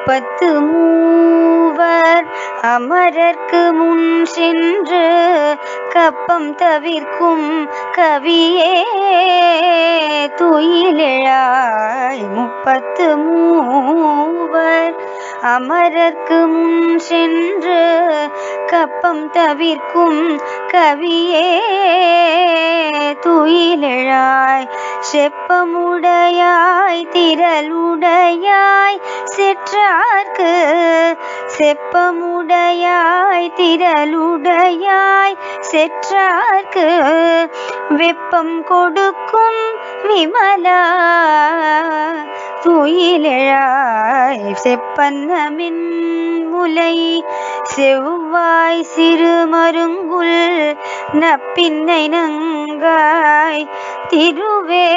முப்பத்து மூவர் அமரர்க்கு முன் சென்று கப்பம் தவிர்க்கும் கவியே துயிலெழாய் முப்பத்து மூவர் அமரர்க்கு முன் சென்று கப்பம் தவிர்க்கும் கவியே துயிலெழாய் செப்பமுடையாய் திரளுடையாய் செற்றார்க்கு செப்பமுடையாய் திரளுடையாய் செற்றார்க்கு வெப்பம் கொடுக்கும் விமலா துயிலெழாய் செப்பன்னமின் முலை செவ்வாய் சிறு மருங்குல் நப்பின்னை நங்காய் திருவே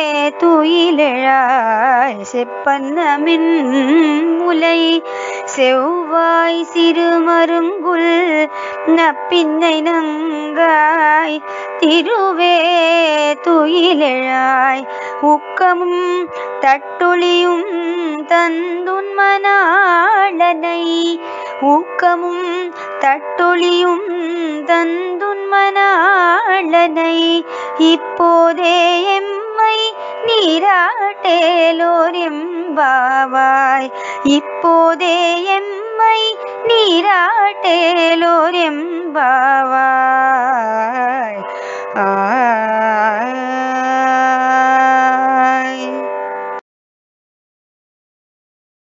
துயிலெழாய் செப்பன்னமின் முலை செவ்வாய் சிறு மருங்குல் நப்பின்னை நங்காய் திருவே துயிலெழாய் உக்கமும் தட்டொளியும் தந்துன்மனாளனை ஊக்கமும் தட்டொளியும் தந்துன்மனாளனை இப்போதே எம்மை நீராட்டேலோர் எம்பாவாய் இப்போதே எம்மை நீராட்டேலோர் எம்பாவாய் ஆ